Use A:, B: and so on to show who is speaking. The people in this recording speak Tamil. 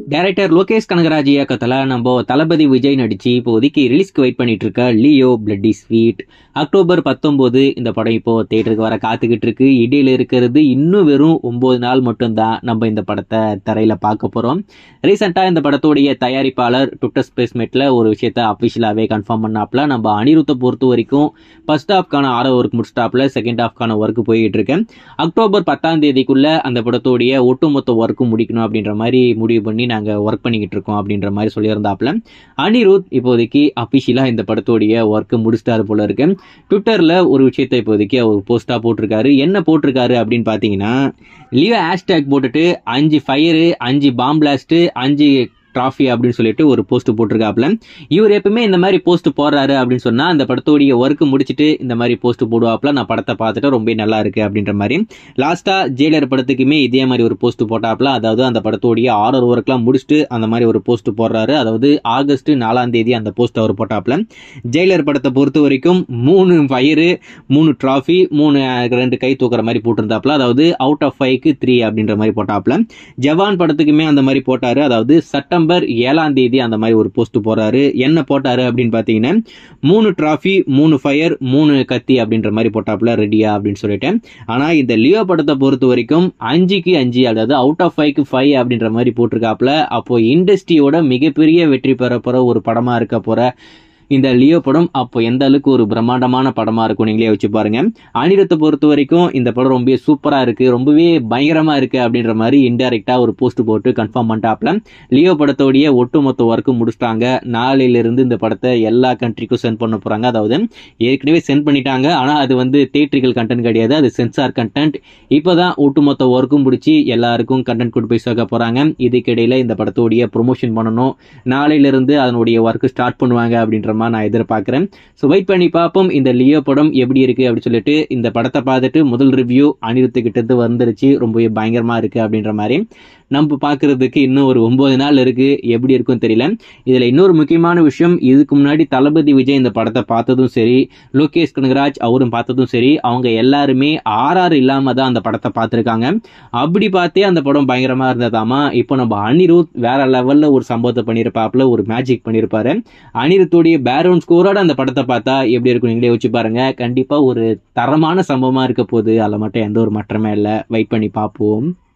A: டைரக்டர் லோகேஷ் கனகராஜ் இயக்கத்தில் நம்ம தளபதி விஜய் நடிச்சு இப்போதைக்கு ரிலீஸ்க்கு வெயிட் பண்ணிட்டு இருக்க லியோ பிளட்டி ஸ்வீட் அக்டோபர் பத்தொம்போது இந்த படம் இப்போ தேட்டருக்கு வர காத்துக்கிட்டு இருக்கு இடையில இருக்கிறது இன்னும் வெறும் ஒன்பது நாள் மட்டும்தான் நம்ம இந்த படத்தை தரையில பார்க்க போறோம் ரீசெண்டாக இந்த படத்துடைய தயாரிப்பாளர் ட்விட்டர் ஸ்பேஸ்மேட்ல ஒரு விஷயத்த அஃபிஷியலாகவே கன்ஃபார்ம் பண்ணாப்ல நம்ம அனிருத்தை பொறுத்த வரைக்கும் ஃபர்ஸ்ட் ஹாஃப்கான ஆரோ ஒர்க் முடிச்சிட்டாப்ல செகண்ட் ஹாஃப்கான ஒர்க் போயிட்டு இருக்கேன் அக்டோபர் பத்தாம் தேதிக்குள்ள அந்த படத்துடைய ஒட்டுமொத்த ஒர்க்கும் முடிக்கணும் அப்படின்ற மாதிரி முடிவு பண்ணி நாங்கள் ஒர்க் பண்ணிக்கிட்டு இருக்கோம் அப்படின்ற மாதிரி சொல்லியிருந்தாப்புல அனிருத் இப்போதைக்கு அஃபிஷியலாக இந்த படத்துடைய ஒர்க்கு முடிச்சிட்டாரு போல இருக்கு ட்விட்டரில் ஒரு விஷயத்தை இப்போதைக்கு அவர் போஸ்ட்டாக போட்டிருக்காரு என்ன போட்டிருக்காரு அப்படின்னு பார்த்தீங்கன்னா லியோ ஹேஷ்டேக் போட்டுட்டு அஞ்சு ஃபயரு அஞ்சு பாம் பிளாஸ்ட்டு அஞ்சு ட்ராஃபி அப்படின்னு சொல்லிட்டு ஒரு போஸ்ட் போட்டிருக்காப்ல இவர் எப்பவுமே இந்த மாதிரி போஸ்ட் போடுறாரு அப்படின்னு சொன்னா அந்த படத்தோடைய ஒர்க் முடிச்சுட்டு இந்த மாதிரி போஸ்ட் போடுவாப்ல நான் படத்தை பார்த்துட்டு ரொம்ப நல்லா இருக்கு அப்படின்ற மாதிரி லாஸ்டா ஜெயிலர் படத்துக்குமே இதே மாதிரி ஒரு போஸ்ட் போட்டாப்ல அதாவது அந்த படத்தோடைய ஆர்டர் ஒர்க்லாம் முடிச்சுட்டு அந்த மாதிரி ஒரு போஸ்ட் போடுறாரு அதாவது ஆகஸ்ட் நாலாம் தேதி அந்த போஸ்ட் அவர் போட்டாப்ல ஜெயிலர் படத்தை பொறுத்த வரைக்கும் மூணு ஃபயரு மூணு ட்ராஃபி மூணு அஹ், ரெண்டு கை தூக்குற மாதிரி போட்டிருந்தாப்ல அதாவது அவுட் ஆஃப் ஃபைவ்க்கு த்ரீ அப்படின்ற மாதிரி போட்டாப்ல ஜவான் படத்துக்குமே அந்த மாதிரி போட்டாரு அதாவது செப்டம்பர் ஏழாம் தேதி அந்த மாதிரி ஒரு போஸ்ட் போறாரு என்ன போட்டாரு அப்படின்னு பார்த்தீங்கன்னா மூணு ட்ராஃபி மூணு ஃபயர் மூணு கத்தி அப்படின்ற மாதிரி போட்டாப்ல ரெடியா அப்படின்னு சொல்லிட்டேன் ஆனா இந்த லியோ படத்தை பொறுத்த வரைக்கும் அஞ்சுக்கு அஞ்சு அதாவது அவுட் ஆஃப் ஃபைவ்க்கு ஃபைவ் அப்படின்ற மாதிரி போட்டிருக்காப்ல அப்போ இண்டஸ்ட்ரியோட மிகப்பெரிய வெற்றி பெற போற ஒரு படமா இருக்க போற இந்த லியோ படம் அப்போ எந்த அளவுக்கு ஒரு பிரம்மாண்டமான படமா இருக்கும் நீங்களே வச்சு பாருங்க அனிருத்தை பொறுத்த வரைக்கும் இந்த படம் ரொம்பவே சூப்பரா இருக்கு ரொம்பவே பயங்கரமா இருக்கு அப்படின்ற மாதிரி இன்டைரக்டா ஒரு போஸ்ட் போட்டு கன்ஃபார்ம் பண்ணிட்டாப்ல லியோ படத்தோடைய ஒட்டுமொத்த ஒர்க்கு முடிச்சிட்டாங்க நாளையில இருந்து இந்த படத்தை எல்லா கண்ட்ரிக்கும் சென்ட் பண்ண போறாங்க அதாவது ஏற்கனவே சென்ட் பண்ணிட்டாங்க ஆனா அது வந்து தேட்ரிக்கல் கண்டென்ட் கிடையாது அது சென்சார் கண்டென்ட் இப்போதான் ஒட்டுமொத்த ஒர்க்கும் முடிச்சு எல்லாருக்கும் கண்டென்ட் கொண்டு போய் சேர்க்க போறாங்க இதுக்கிடையில இந்த படத்தோடைய ப்ரொமோஷன் பண்ணணும் நாளையில இருந்து அதனுடைய ஒர்க் ஸ்டார்ட் பண்ணுவாங்க அப்படின்ற மாதிரி நான் எதிர்பார்க்கிறேன் ஸோ வெயிட் பண்ணி பார்ப்போம் இந்த லியோ படம் எப்படி இருக்கு அப்படின்னு சொல்லிட்டு இந்த படத்தை பார்த்துட்டு முதல் ரிவ்யூ அனிருத்து கிட்ட இருந்து வந்துருச்சு ரொம்பவே பயங்கரமா இருக்கு அப்படின்ற மாதிரி நம்ம பார்க்கறதுக்கு இன்னும் ஒரு ஒன்பது நாள் இருக்கு எப்படி இருக்கும் தெரியல இதுல இன்னொரு முக்கியமான விஷயம் இதுக்கு முன்னாடி தளபதி விஜய் இந்த படத்தை பார்த்ததும் சரி லோகேஷ் கனகராஜ் அவரும் பார்த்ததும் சரி அவங்க எல்லாருமே ஆர்ஆர் இல்லாம தான் அந்த படத்தை பார்த்துருக்காங்க அப்படி பார்த்தே அந்த படம் பயங்கரமா இருந்ததாமா இப்போ நம்ம அனிருத் வேற லெவல்ல ஒரு சம்பவத்தை பண்ணியிருப்பாப்ல ஒரு மேஜிக் பண்ணியிருப்பாரு அனிருத்துடைய பேக்ரவுண்ட் ஸ்கோரோட அந்த படத்தை பார்த்தா எப்படி இருக்கும் நீங்களே வச்சு பாருங்க கண்டிப்பா ஒரு தரமான சம்பவமா இருக்க போகுது அதில் மட்டும் எந்த ஒரு மாற்றமே இல்லை வெயிட் பண்ணி பார்ப்போம்